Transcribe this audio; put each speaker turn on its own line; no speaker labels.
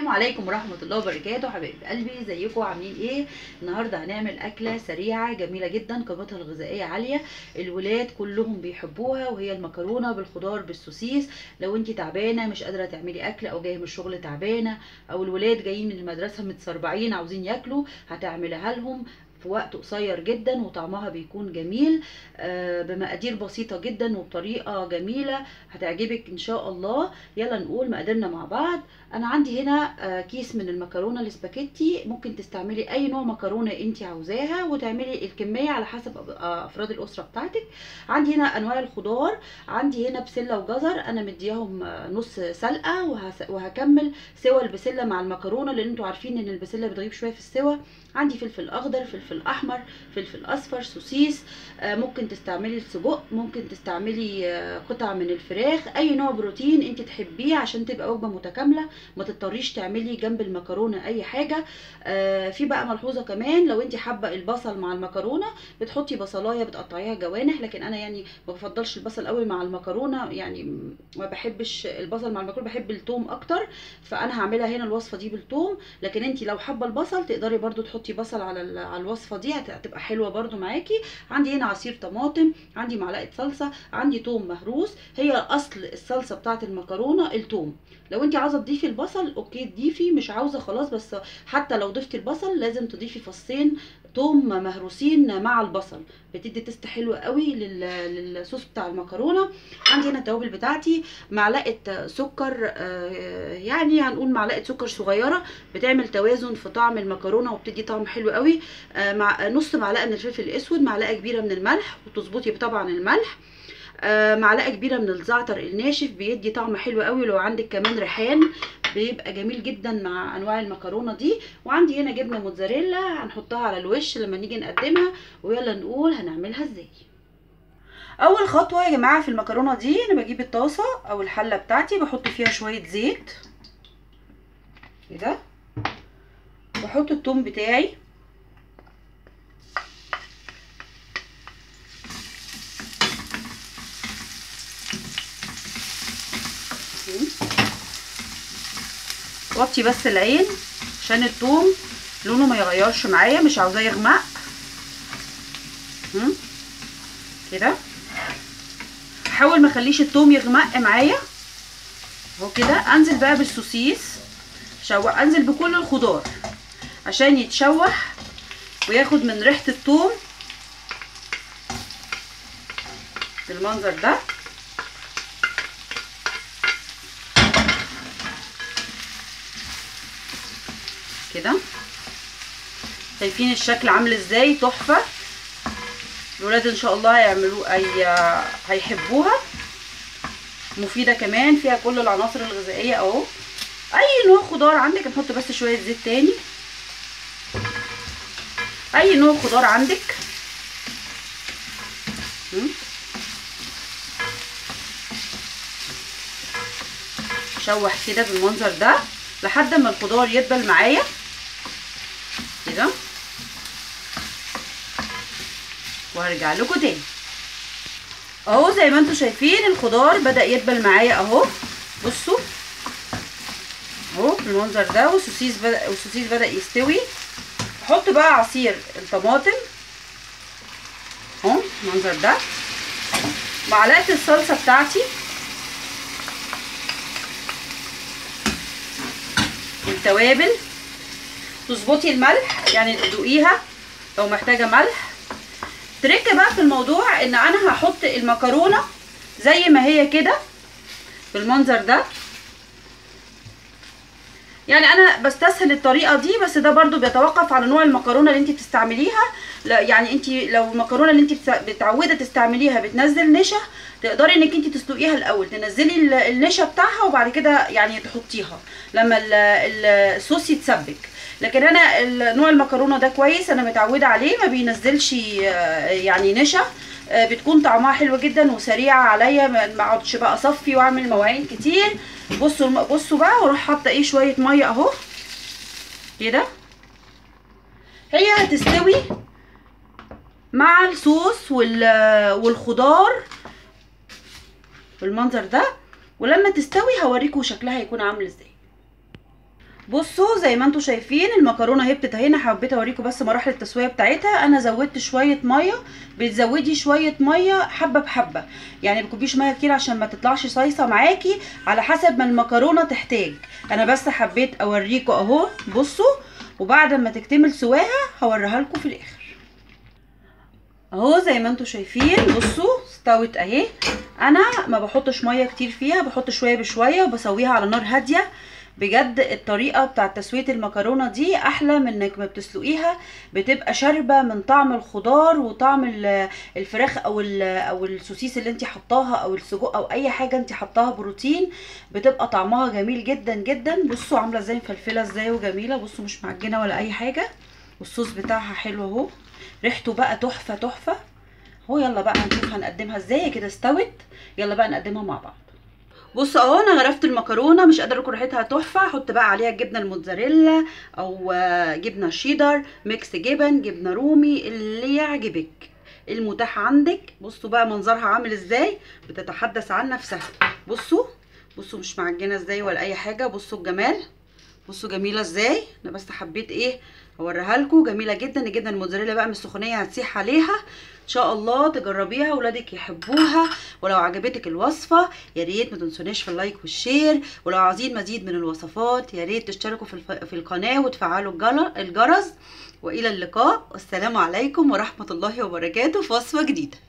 السلام عليكم ورحمة الله وبركاته حبايب قلبي ازيكم عاملين ايه النهاردة هنعمل أكلة سريعة جميلة جدا قيمتها الغذائية عالية الولاد كلهم بيحبوها وهي المكرونة بالخضار بالسوسيس لو انت تعبانة مش قادرة تعملي أكل أو جاية من الشغل تعبانة أو الولاد جايين من المدرسة متسربعين عاوزين ياكلوا هتعملها لهم في وقت قصير جدا وطعمها بيكون جميل آه، بمقادير بسيطة جدا وبطريقة جميلة هتعجبك ان شاء الله يلا نقول مقاديرنا مع بعض انا عندي هنا آه، كيس من المكرونة الاسباجيتي ممكن تستعملي اي نوع مكرونة انت عاوزاها وتعملي الكمية على حسب أب- آه، افراد الاسرة بتاعتك عندي هنا انواع الخضار عندي هنا بسلة وجزر انا مدياهم آه، نص سلقة وهس- وهكمل سوى البسلة مع المكرونة لان انتوا عارفين ان البسلة بتغيب شوية في السوى عندي فلفل اخضر فلفل احمر فلفل اصفر سوسيس آه، ممكن تستعملي السجق ممكن تستعملي آه، قطع من الفراخ اي نوع بروتين انت تحبيه عشان تبقى وجبه متكامله ما تضطريش تعملي جنب المكرونه اي حاجه آه، في بقى ملحوظه كمان لو انت حابه البصل مع المكرونه بتحطي بصلايه بتقطعيها جوانح لكن انا يعني ما بفضلش البصل قوي مع المكرونه يعني ما بحبش البصل مع المكرونه بحب التوم اكتر فانا هعملها هنا الوصفه دي بالثوم لكن انت لو حابه البصل تقدري برضو تحطي بصل على ال- على الوصفه دي هت- هتبقى حلوه برضو معاكي عندي هنا عصير طماطم عندي معلقه صلصه عندي توم مهروس هي اصل الصلصه بتاعه المكرونه التوم لو انت عاوزه تضيفي البصل اوكي تضيفي مش عاوزه خلاص بس حتى لو ضفتي البصل لازم تضيفي فصين توم مهروسين مع البصل بتدي تست حلو قوي لل- للصوص بتاع المكرونه عندي هنا التوابل بتاعتي معلقه سكر آه، يعني هنقول معلقه سكر صغيره بتعمل توازن في طعم المكرونه وبتدي طعم حلو قوي آه، مع نص معلقه من الفلفل الاسود معلقه كبيره من الملح وتظبطي طبعا الملح آه، معلقه كبيره من الزعتر الناشف بيدي طعم حلو قوي لو عندك كمان ريحان بيبقى جميل جدا مع انواع المكرونه دي وعندي هنا جبنه موتزاريلا هنحطها على الوش لما نيجي نقدمها ويلا نقول هنعملها ازاي اول خطوه يا جماعه في المكرونه دي انا بجيب الطاسه او الحله بتاعتي بحط فيها شويه زيت كده بحط الثوم بتاعي وطي بس العين عشان الثوم لونه ما يغيرش معايا مش عاوزاه يغمق هم؟ كده حاول ما اخليش الثوم يغمق معايا اهو كده انزل بقى بالسوسيس شوح انزل بكل الخضار عشان يتشوح وياخد من ريحه الثوم بالمنظر ده كده شايفين الشكل عامل ازاي تحفه الولاد ان شاء الله هيعملوه أي... هيحبوها مفيده كمان فيها كل العناصر الغذائيه اهو اي نوع خضار عندك نحط بس شويه زيت تاني اي نوع خضار عندك م? شوح كده بالمنظر ده لحد ما الخضار يدبل معايا كده وهرجع لكم تاني اهو زي ما انتم شايفين الخضار بدا يدبل معايا اهو بصوا اهو بالمنظر ده والسوسيس بدا والسوسيس بدا يستوي احط بقى عصير الطماطم اهو المنظر ده معلقه الصلصه بتاعتي والتوابل تظبطي الملح يعني تدوقيها لو محتاجه ملح تركه بقى في الموضوع ان انا هحط المكرونه زي ما هي كده بالمنظر ده يعني انا بستسهل الطريقه دي بس ده برضو بيتوقف على نوع المكرونه اللي انت بتستعمليها لا يعني انت لو المكرونه اللي انت متعوده تستعمليها بتنزل نشا تقدري انك انت تسلقيها الاول تنزلي ال- النشا بتاعها وبعد كده يعني تحطيها لما ال- ال- الصوص يتسبك لكن انا ال- نوع المكرونه ده كويس انا متعوده عليه ما بينزلش آه، يعني نشا آه، بتكون طعمها حلو جدا وسريعه عليا ما ما اقعدش بقى اصفي واعمل مواعين كتير بصوا الم- بصوا بقى واروح حاطه ايه شويه ميه اهو كده هي هتستوي مع الصوص وال- والخضار بالمنظر ده ولما تستوي هوريكم شكلها هيكون عامل ازاي بصوا زي ما انتم شايفين المكرونه هي بتتهينا حبيت اوريكم بس مراحل التسويه بتاعتها انا زودت شويه ميه بتزودي شويه ميه حبه بحبه يعني ما تكبيش ميه كتير عشان ما تطلعش صيصه معاكي على حسب ما المكرونه تحتاج انا بس حبيت اوريكم اهو بصوا وبعد ما تكتمل سواها هوريها لكم في الاخر اهو زي ما انتم شايفين بصوا استوت اهي انا ما بحطش ميه كتير فيها بحط شويه بشويه وبسويها على نار هاديه بجد الطريقه بتاعه تسويه المكرونه دي احلى من انك ما بتسلقيها بتبقى شاربه من طعم الخضار وطعم ال- الفراخ او ال- او السوسيس اللي انت حطاها او السجق او اي حاجه انت حطاها بروتين بتبقى طعمها جميل جدا جدا بصوا عامله ازاي مفلفله ازاي وجميله بصوا مش معجنه ولا اي حاجه والصوص بتاعها حلو اهو ريحته بقى تحفه تحفه هو يلا بقى هنشوف هنقدمها ازاي هي كده استوت يلا بقى نقدمها مع بعض بصوا اهو انا غرفت المكرونه مش قادره اكل ريحتها تحفه احط بقى عليها الجبنه الموتزاريلا او آه، جبنه شيدر ميكس جبن جبنه رومي اللي يعجبك المتاح عندك بصوا بقى منظرها عامل ازاي بتتحدث عن نفسها بصوا بصوا مش معجنه ازاي ولا اي حاجه بصوا الجمال بصوا جميله ازاي انا بس حبيت ايه اوريها لكم جميله جدا الجبنه الموتزاريلا بقى من السخونيه هتسيح عليها ان شاء الله تجربيها ولادك يحبوها ولو عجبتك الوصفه يا ريت ما تنسوناش في اللايك والشير ولو عايزين مزيد من الوصفات يا ريت تشتركوا في, الف... في القناه وتفعلوا الجل- الجرس والى اللقاء والسلام عليكم ورحمه الله وبركاته في وصفه جديده